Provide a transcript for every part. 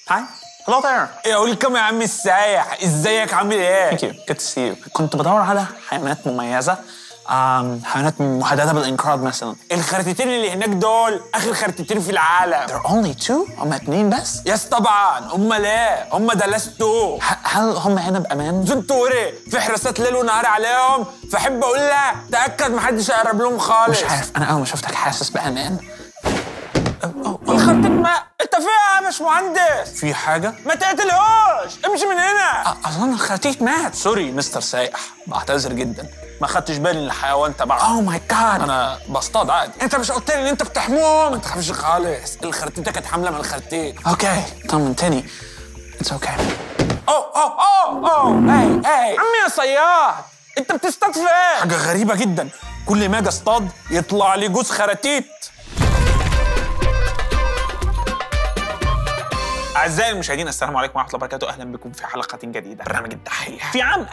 Hi. Hello there. ايه ويلكم يا عم السايح ازيك عامل ايه Thank you. Good to see you. كنت بدور على حيوانات مميزة. Um, حيوانات مهددة بالانقراض مثلا. الخرتيتين اللي هناك دول اخر خرتيتين في العالم There are only two؟ هم اتنين بس؟ يس طبعا هم لا هم ده لستو ه- هل هم هنا بأمان؟ زنتوري في حراسات ليل ونهار عليهم فاحب اقول لك تاكد محدش يقرب لهم خالص مش عارف أنا أول ما شفتك حاسس بأمان. الخرتيت ماء انت فيها يا باشمهندس في حاجة؟ ما تقتلهوش امشي من هنا أ- أظن الخرتيت مات. سوري مستر سايح. بعتذر جدا. ما خدتش بالي ان الحيوان تبعه Oh my god. انا بصطاد عادي انت مش قلت لي ان انت بتحموهم ما تخافش خالص الخرتيته كانت حامله من الخرتيت اوكي طمنتني. It's okay. اوه اوه اوه اوه هاي هاي عمي يا صياد انت بتصطاد فين حاجه غريبه جدا كل ما اجي اصطاد يطلع لي جوز خراتيت أعزائي المشاهدين السلام عليكم ورحمة الله وبركاته أهلا بكم في حلقة جديدة برنامج الدحيح في عام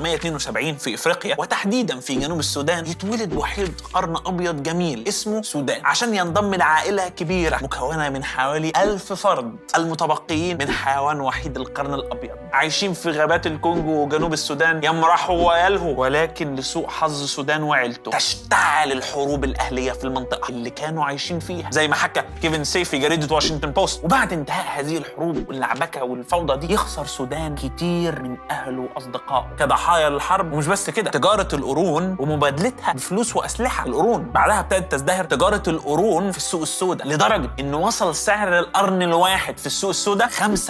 1972 في إفريقيا وتحديدا في جنوب السودان يتولد وحيد قرن أبيض جميل اسمه سودان عشان ينضم لعائلة كبيرة مكونة من حوالي ألف فرد المتبقيين من حيوان وحيد القرن الأبيض عايشين في غابات الكونغو وجنوب السودان يمرحوا ويلهوا ولكن لسوء حظ سودان وعيلته تشتعل الحروب الأهلية في المنطقة اللي كانوا عايشين فيها زي ما حكى كيفن سيف في جريدة واشنطن بوست وبعد انتهاء هذه الحروب واللعبكة والفوضى دي يخسر سودان كتير من أهله وأصدقائه كضحايا للحرب ومش بس كده تجارة القرون ومبادلتها بفلوس وأسلحة القرون بعدها ابتدت تزدهر تجارة القرون في السوق السوداء لدرجة إن وصل سعر القرن الواحد في السوق السوداء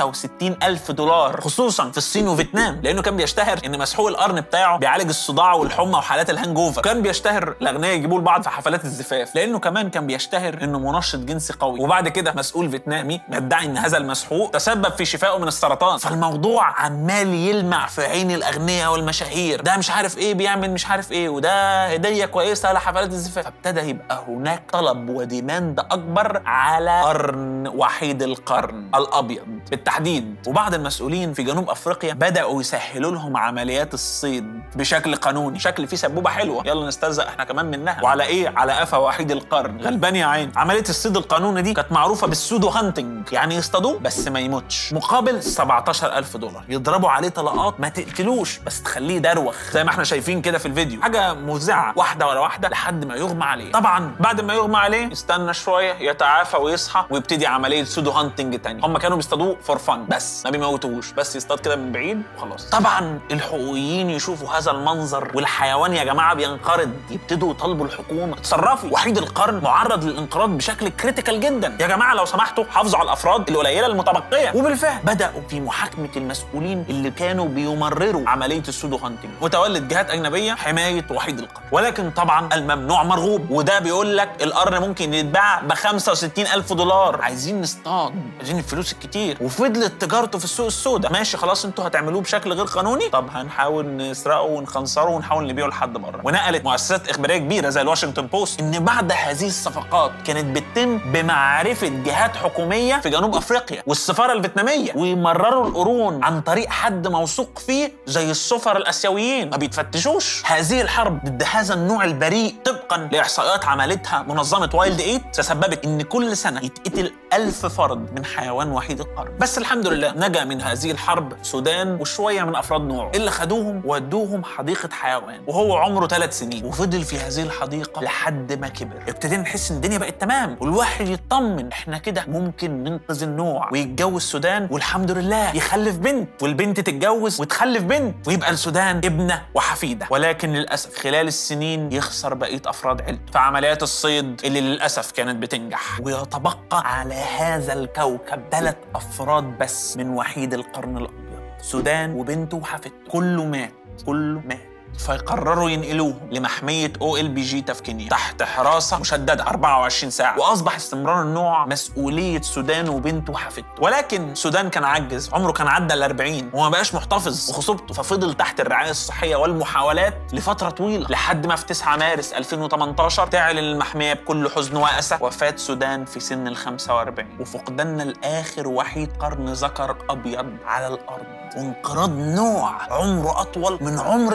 65 ألف دولار خصوصا في الصين وفيتنام لأنه كان بيشتهر إن مسحوق القرن بتاعه بيعالج الصداع والحمى وحالات الهانج اوفر كان بيشتهر الأغنياء يجيبوه لبعض في حفلات الزفاف لأنه كمان كان بيشتهر إنه منشط جنسي قوي وبعد كده مسؤول فيتنامي بيدعي إن هذا المسحوق تسبب في شفائه من السرطان فالموضوع عمال يلمع في عين الأغنياء والمشاهير ده مش عارف إيه بيعمل مش عارف إيه وده هدية كويسة لحفلات الزفاف فابتدى يبقى هناك طلب وديماند أكبر على قرن وحيد القرن الأبيض بالتحديد وبعض المسؤولين في جنوب أفريقيا بدأوا يسهلوا لهم عمليات الصيد بشكل قانوني شكل فيه سبوبة حلوة يلا نسترزق احنا كمان منها وعلى إيه على قفا وحيد القرن غلبان يا عين عملية الصيد القانوني دي كانت معروفة بالسودو هانتنج يعني يصطادوه بس ما يموتش مقابل 17000 دولار يضربوا عليه طلقات ما تقتلوش بس تخليه دروخ زي ما احنا شايفين كده في الفيديو حاجة مفزعة واحدة ورا واحدة لحد ما يغمى عليه طبعا بعد ما يغمى عليه يستنى شوية يتعافى ويصحى ويبتدي عملية سودو هانتنج تاني هم كانوا بيصطادوه فور فن بس ما بيموتوهوش بس يصطاد كده من بعيد وخلاص طبعا الحقوقيين يشوفوا هذا المنظر والحيوان يا جماعة بينقرض يبتدوا يطالبوا الحكومة تصرفوا وحيد القرن معرض للانقراض بشكل كريتيكال جدا يا جماعة لو سمحتوا حافظوا على الافراد القليلة المتبقية وبالفعل بدأوا في محاكمة المسؤولين اللي كانوا بيمرروا عملية السودو هانتنج وتولت جهات أجنبية حماية وحيد القرن ولكن طبعا الممنوع مرغوب وده بيقول لك القرن ممكن يتباع ب 65 ألف دولار عايزين نصطاد عايزين الفلوس الكتير وفضلت تجارته في السوق السوداء ماشي خلاص انتوا هتعملوه بشكل غير قانوني طب هنحاول نسرقه ونخنصره ونحاول نبيعه لحد بره ونقلت مؤسسات إخبارية كبيرة زي الواشنطن بوست إن بعد هذه الصفقات كانت بتتم بمعرفة جهات حكومية في جنوب أفريقيا والسفارة الفيتنامية ويمرروا القرون عن طريق حد موثوق فيه زي السفر الآسيويين ما بيتفتشوش هذه الحرب ضد هذا النوع البريء طبقا لإحصائيات عملتها منظمة وايلد ايت تسببت إن كل سنة يتقتل ألف فرد من حيوان وحيد القرن بس الحمد لله نجا من هذه الحرب سودان وشوية من أفراد نوعه اللي خدوهم ودوهم حديقة حيوان وهو عمره ثلاث سنين وفضل في هذه الحديقة لحد ما كبر ابتدينا نحس إن الدنيا بقت تمام والواحد يطمن إحنا كده ممكن ننقذ النوع ويتجوز سودان والحمد لله يخلف بنت والبنت تتجوز وتخلف بنت ويبقى السودان ابنه وحفيده ولكن للاسف خلال السنين يخسر بقيه افراد عيلته في عمليات الصيد اللي للاسف كانت بتنجح ويتبقى على هذا الكوكب ثلاث افراد بس من وحيد القرن الابيض سودان وبنته وحفيدته كله مات كله مات فيقرروا ينقلوهم لمحمية او ال بي جي تفكينيا تحت حراسة مشددة 24 ساعة واصبح استمرار النوع مسؤولية سودان وبنته وحفيدته ولكن سودان كان عجز عمره كان عدى ال 40 وما بقاش محتفظ بخصوبته ففضل تحت الرعاية الصحية والمحاولات لفترة طويلة لحد ما في 9 مارس 2018 تعلن المحمية بكل حزن وأسى وفاة سودان في سن ال 45 وفقدنا الآخر وحيد قرن ذكر أبيض على الأرض وانقراض نوع عمره أطول من عمر الإنسان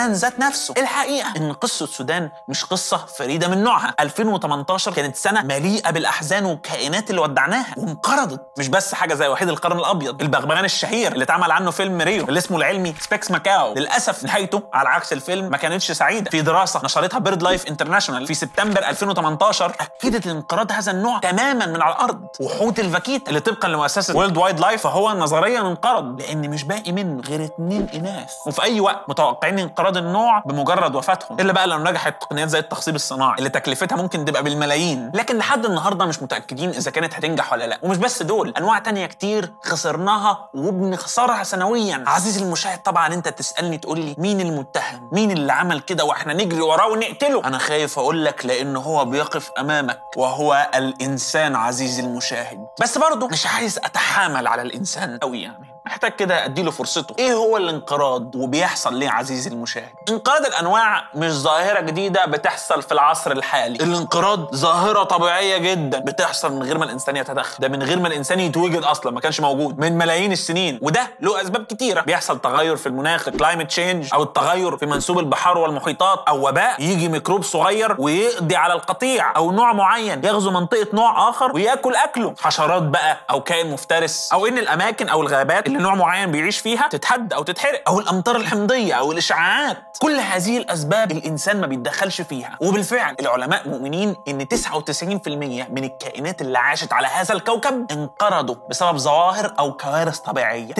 السودان ذات نفسه الحقيقه ان قصه السودان مش قصه فريده من نوعها 2018 كانت سنه مليئه بالاحزان والكائنات اللي ودعناها وانقرضت مش بس حاجه زي وحيد القرن الابيض البغبغان الشهير اللي اتعمل عنه فيلم ريو اللي اسمه العلمي سبيكس ماكاو للاسف نهايته على عكس الفيلم ما كانتش سعيده في دراسه نشرتها بيرد لايف انترناشونال في سبتمبر 2018 اكدت انقراض هذا النوع تماما من على الارض وحوت الفاكيت اللي طبقا لمؤسسه وورلد وايد لايف فهو نظريا انقرض لان مش باقي منه غير اتنين اناث وفي اي وقت متوقعين انقراض النوع بمجرد وفاتهم الا بقى لو نجحت تقنيات زي التخصيب الصناعي اللي تكلفتها ممكن تبقى بالملايين لكن لحد النهارده مش متاكدين اذا كانت هتنجح ولا لا ومش بس دول انواع تانية كتير خسرناها وبنخسرها سنويا عزيزي المشاهد طبعا انت تسالني تقول لي مين المتهم مين اللي عمل كده واحنا نجري وراه ونقتله انا خايف اقول لك لان هو بيقف امامك وهو الانسان عزيزي المشاهد بس برضه مش عايز اتحامل على الانسان قوي يعني محتاج كده اديله فرصته ايه هو الانقراض وبيحصل ليه عزيزي المشاهد انقراض الانواع مش ظاهره جديده بتحصل في العصر الحالي الانقراض ظاهره طبيعيه جدا بتحصل من غير ما الانسان يتدخل ده من غير ما الانسان يتوجد اصلا ما كانش موجود من ملايين السنين وده له اسباب كتيره بيحصل تغير في المناخ كلايمت تشينج او التغير في منسوب البحار والمحيطات او وباء يجي ميكروب صغير ويقضي على القطيع او نوع معين يغزو منطقه نوع اخر وياكل اكله حشرات بقى او كائن مفترس او ان الاماكن او الغابات اللي نوع معين بيعيش فيها تتهد او تتحرق او الامطار الحمضيه او الاشعاعات كل هذه الاسباب الانسان ما بيتدخلش فيها وبالفعل العلماء مؤمنين ان 99% من الكائنات اللي عاشت على هذا الكوكب انقرضوا بسبب ظواهر او كوارث طبيعيه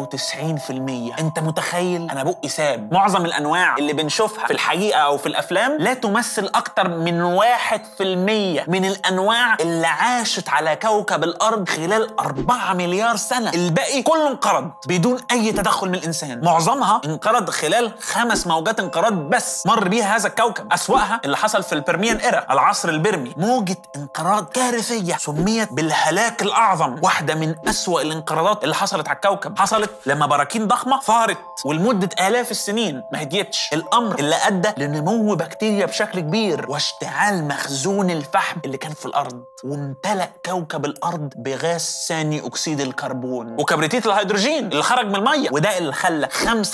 99% انت متخيل انا بقي ساب معظم الانواع اللي بنشوفها في الحقيقه او في الافلام لا تمثل اكتر من 1% من الانواع اللي عاشت على كوكب الارض خلال 4 مليار سنه الباقي كله انقرض بدون اي تدخل من الانسان معظمها انقرض خلال خمس موجات انقراض بس مر بيها هذا الكوكب اسواها اللي حصل في البرميان ايرا العصر البرمي موجه انقراض كارثيه سميت بالهلاك الاعظم واحده من اسوا الانقراضات اللي حصلت على الكوكب حصلت لما براكين ضخمه ظهرت ولمده الاف السنين ما هديتش الامر اللي ادى لنمو بكتيريا بشكل كبير واشتعال مخزون الفحم اللي كان في الارض وامتلأ كوكب الارض بغاز ثاني اكسيد الكربون وكبريتيت الهيدروجين اللي خرج من الميه وده اللي خلى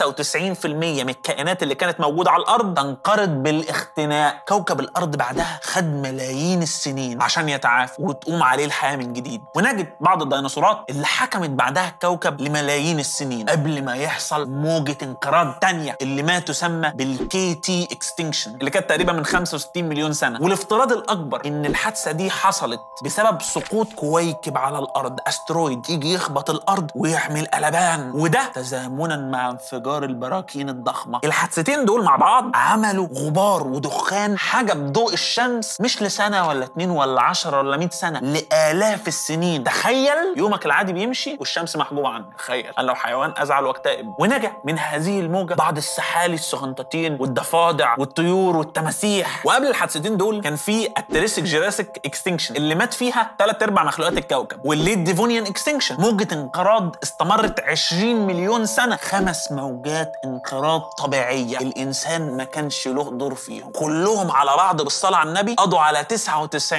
95% من الكائنات اللي كانت موجوده على الارض تنقرض بالاختناق كوكب الارض بعدها خد ملايين السنين عشان يتعافى وتقوم عليه الحياه من جديد ونجد بعض الديناصورات اللي حكمت بعدها الكوكب لملايين السنين قبل ما يحصل موجه انقراض تانية اللي ما تسمى بالكي تي اكستنكشن اللي كانت تقريبا من 65 مليون سنه والافتراض الاكبر ان الحادثه دي حصلت بسبب سقوط كويكب على الارض استرويد يجي يخبط الارض ويعمل قلبان وده تزامنا مع انفجار البراكين الضخمه الحادثتين دول مع بعض عملوا غبار ودخان حجب ضوء الشمس مش لسنه ولا اتنين ولا عشرة ولا 100 سنه لالاف السنين تخيل يومك العادي بيمشي والشمس محجوبه عنك تخيل انا لو حيوان ازعل واكتئب ونجا من هذه الموجه بعض السحالي السغنطتين والضفادع والطيور والتماسيح وقبل الحادثتين دول كان في التريسك جيراسيك اكستنكشن اللي مات فيها ثلاث ارباع مخلوقات الكوكب والليت ديفونيان اكستنكشن موجه انقراض استمرت 20 مليون سنه خمس موجات انقراض طبيعيه الانسان ما كانش له دور فيهم كلهم على بعض بالصلاه على النبي قضوا على 99%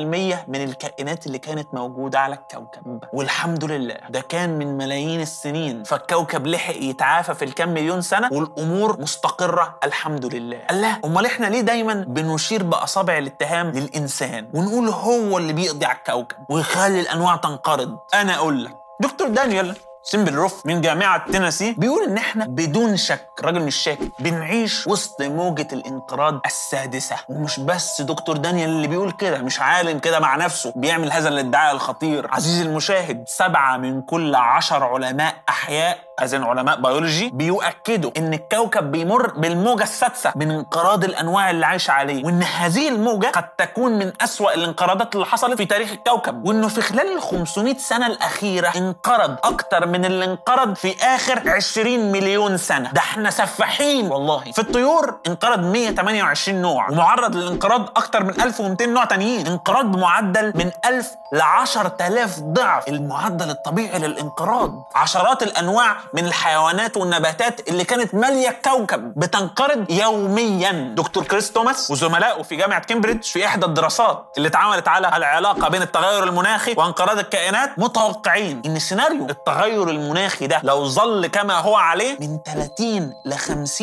من الكائنات اللي كانت موجوده على الكوكب والحمد لله ده كان من ملايين السنين فالكوكب لحق يتعافى في الكام مليون سنه والامور مستقره الحمد لله الله امال احنا ليه دايما بنشير باصابع الاتهام للانسان ونقول هو اللي بيقضي على الكوكب ويخلي الانواع تنقرض انا اقول لك دكتور دانيال سيمبل روف من جامعة تينيسي بيقول إن إحنا بدون شك راجل مش شاكك بنعيش وسط موجة الانقراض السادسة ومش بس دكتور دانيال اللي بيقول كده مش عالم كده مع نفسه بيعمل هذا الادعاء الخطير عزيزي المشاهد سبعة من كل عشر علماء أحياء أذن علماء بيولوجي بيؤكدوا إن الكوكب بيمر بالموجة السادسة من انقراض الأنواع اللي عايشة عليه وإن هذه الموجة قد تكون من أسوأ الانقراضات اللي حصلت في تاريخ الكوكب وإنه في خلال ال 500 سنة الأخيرة انقرض أكتر من اللي انقرض في آخر 20 مليون سنة ده احنا سفاحين والله في الطيور انقرض 128 نوع ومعرض للانقراض أكتر من 1200 نوع تانيين انقراض بمعدل من 1000 ل 10000 ضعف المعدل الطبيعي للانقراض عشرات الأنواع من الحيوانات والنباتات اللي كانت ماليه الكوكب بتنقرض يوميا دكتور كريس توماس وزملائه في جامعه كامبريدج في احدى الدراسات اللي اتعملت على العلاقه بين التغير المناخي وانقراض الكائنات متوقعين ان سيناريو التغير المناخي ده لو ظل كما هو عليه من 30 ل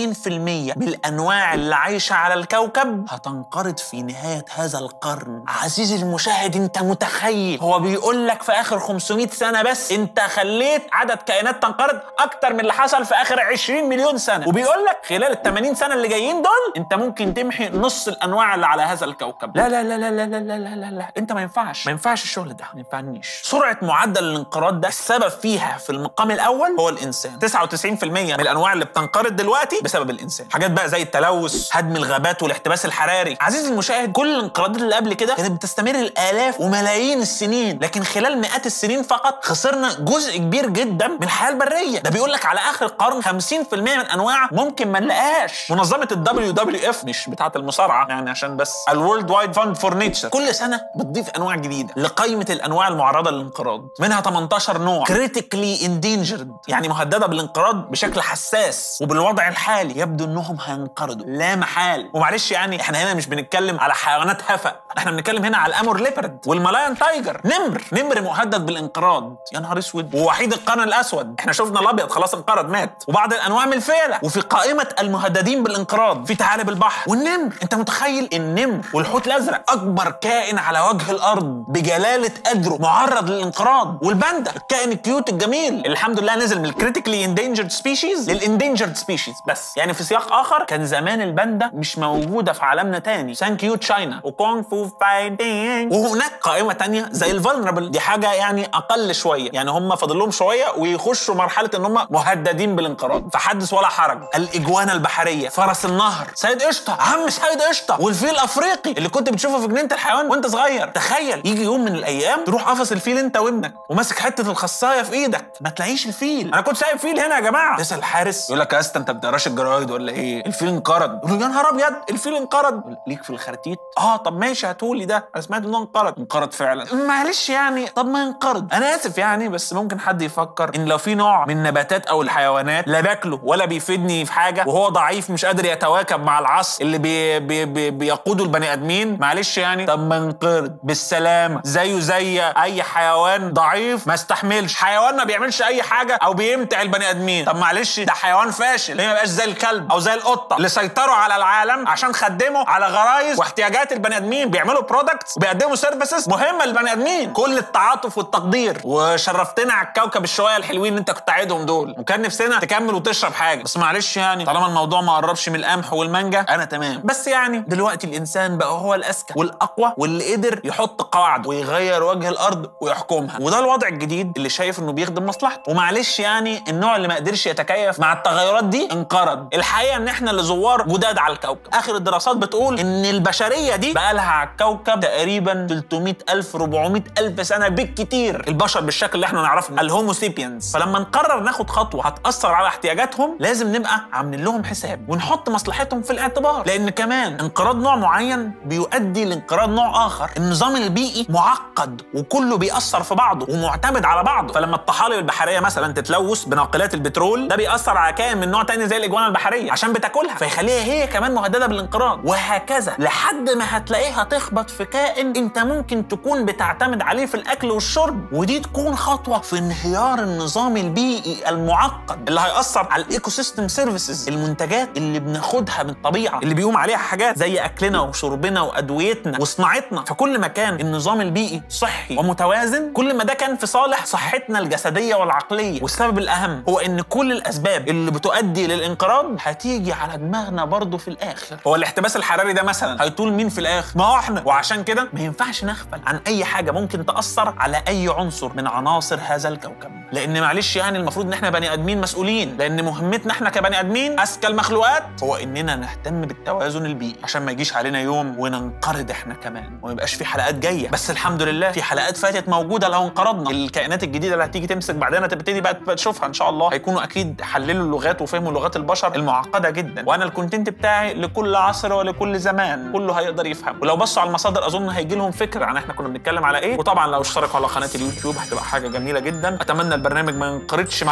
50% من الانواع اللي عايشه على الكوكب هتنقرض في نهايه هذا القرن عزيزي المشاهد انت متخيل هو بيقول لك في اخر 500 سنه بس انت خليت عدد كائنات تنقرض اكتر من اللي حصل في اخر 20 مليون سنه وبيقول لك خلال ال 80 سنه اللي جايين دول انت ممكن تمحي نص الانواع اللي على هذا الكوكب لا لا لا لا لا لا لا لا, لا, لا. انت ما ينفعش ما ينفعش الشغل ده ما ينفعنيش سرعه معدل الانقراض ده السبب فيها في المقام الاول هو الانسان 99% من الانواع اللي بتنقرض دلوقتي بسبب الانسان حاجات بقى زي التلوث هدم الغابات والاحتباس الحراري عزيزي المشاهد كل الانقراضات اللي قبل كده كانت بتستمر الالاف وملايين السنين لكن خلال مئات السنين فقط خسرنا جزء كبير جدا من الحياه البريه ده بيقول لك على اخر القرن 50% من انواع ممكن ما نلاقيهاش منظمه الدبليو دبليو اف مش بتاعه المصارعه يعني عشان بس الورلد وايد فاند فور نيتشر كل سنه بتضيف انواع جديده لقائمه الانواع المعرضه للانقراض منها 18 نوع كريتيكلي اندينجرد يعني مهدده بالانقراض بشكل حساس وبالوضع الحالي يبدو انهم هينقرضوا لا محال ومعلش يعني احنا هنا مش بنتكلم على حيوانات هفا احنا بنتكلم هنا على الامور ليبرد والملايان تايجر نمر نمر مهدد بالانقراض يا نهار اسود ووحيد القرن الاسود احنا شفنا الابيض خلاص انقرض مات وبعض الانواع من الفيله وفي قائمه المهددين بالانقراض في ثعالب البحر والنمر انت متخيل النمر والحوت الازرق اكبر كائن على وجه الارض بجلاله قدره معرض للانقراض والباندا الكائن الكيوت الجميل الحمد لله نزل من الكريتيكلي اندينجرد سبيشيز للاندينجرد سبيشيز بس يعني في سياق اخر كان زمان الباندا مش موجوده في عالمنا تاني ثانك يو تشاينا وكونغ فو فايتنج وهناك قائمه تانية زي الفولنربل دي حاجه يعني اقل شويه يعني هم فاضل لهم شويه ويخشوا مرحله ان هم مهددين بالانقراض فحدث ولا حرج الاجوانه البحريه فرس النهر سيد قشطه عم سيد قشطه والفيل الافريقي اللي كنت بتشوفه في جنينه الحيوان وانت صغير تخيل يجي يوم من الايام تروح قفص الفيل انت وابنك وماسك حته الخصايه في ايدك ما تلاقيش الفيل انا كنت سايب فيل هنا يا جماعه تسال الحارس يقول لك يا اسطى انت بتقراش الجرايد ولا ايه الفيل انقرض يقول له يا نهار ابيض الفيل انقرض يقول ليك في الخرتيت اه طب ماشي هاتولي ده انا سمعت انه انقرض انقرض فعلا معلش يعني طب ما ينقرض انا اسف يعني بس ممكن حد يفكر ان لو في نوع من النباتات او الحيوانات لا باكله ولا بيفيدني في حاجه وهو ضعيف مش قادر يتواكب مع العصر اللي بي بي بي بيقوده البني ادمين معلش يعني طب ما ينقرض بالسلامه زيه زي اي حيوان ضعيف ما استحملش حيوان ما بيعملش اي حاجه او بيمتع البني ادمين طب معلش ده حيوان فاشل ليه ما يبقاش زي الكلب او زي القطه اللي سيطروا على العالم عشان خدموا على غرايز واحتياجات البني ادمين بيعملوا برودكتس وبيقدموا سيرفيسز مهمه للبني ادمين كل التعاطف والتقدير وشرفتنا على الكوكب الشويه الحلوين اللي انت كنت قاعدهم دول وكان نفسنا تكمل وتشرب حاجه بس معلش يعني طالما الموضوع ما قربش من القمح والمانجا انا تمام بس يعني دلوقتي الانسان بقى هو الاذكى والاقوى واللي قدر يحط قواعد ويغير وجه الارض ويحكمها وده الوضع الجديد اللي شايف انه بيخدم مصلحته ومعلش يعني النوع اللي ما قدرش يتكيف مع التغيرات دي انقرض الحقيقه ان احنا اللي زوار جداد على الكوكب اخر الدراسات بتقول ان البشريه دي بقى لها على الكوكب تقريبا 300 الف 400 الف سنه بالكتير البشر بالشكل اللي احنا نعرفه الهومو سيبينز فلما نقرر ناخد خطوه هتاثر على احتياجاتهم لازم نبقى عاملين لهم حساب ونحط مصلحتهم في الاعتبار لان كمان انقراض نوع معين بيؤدي لانقراض نوع اخر النظام البيئي معقد وكله بيأثر في بعضه ومعتمد على بعضه فلما الطحالب البحريه مثلا تتلوث بناقلات البترول ده بيأثر على كائن من نوع تاني زي الاجوانه البحريه عشان بتاكلها فيخليها هي كمان مهدده بالانقراض وهكذا لحد ما هتلاقيها تخبط في كائن انت ممكن تكون بتعتمد عليه في الاكل والشرب ودي تكون خطوه في انهيار النظام البيئي المعقد اللي هيأثر على الايكو سيستم سيرفيسز المنتجات اللي بناخدها من الطبيعه اللي بيقوم عليها حاجات زي اكلنا وشربنا وادويتنا وصناعتنا فكل ما كان النظام البيئي صحي ومتوازن كل ما ده كان في صالح صحتنا الجسديه والعقليه والسبب الاهم هو ان كل الاسباب اللي بتؤدي للانقراض هتيجي على دماغنا برضه في الاخر هو الاحتباس الحراري ده مثلا هيطول مين في الاخر ما هو احنا وعشان كده ما ينفعش نغفل عن اي حاجه ممكن تاثر على اي عنصر من عناصر هذا الكوكب لان معلش يعني المفروض ان احنا بني ادمين مسؤولين لان مهمتنا احنا كبني ادمين اذكى المخلوقات هو اننا نهتم بالتوازن البيئي عشان ما يجيش علينا يوم وننقرض احنا كمان وما يبقاش في حلقات جايه بس الحمد لله في حلقات فاتت موجوده لو انقرضنا الكائنات الجديده اللي هتيجي تمسك بعدين تبتدي بقى تشوفها ان شاء الله هيكونوا اكيد حللوا اللغات وفهموا لغات البشر المعقده جدا وانا الكونتنت بتاعي لكل عصر ولكل زمان كله هيقدر يفهم ولو بصوا على المصادر اظن هيجي لهم فكره عن احنا كنا بنتكلم على ايه وطبعا لو اشتركوا على قناه اليوتيوب هتبقى حاجه جميله جدا اتمنى البرنامج ما ينقرضش مع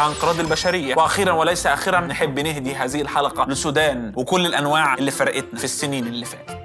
انقراض البشريه واخيرا وليس اخيرا نحب نهدي هذه الحلقه للسودان وكل الانواع اللي فرقتنا في السنين اللي فاتت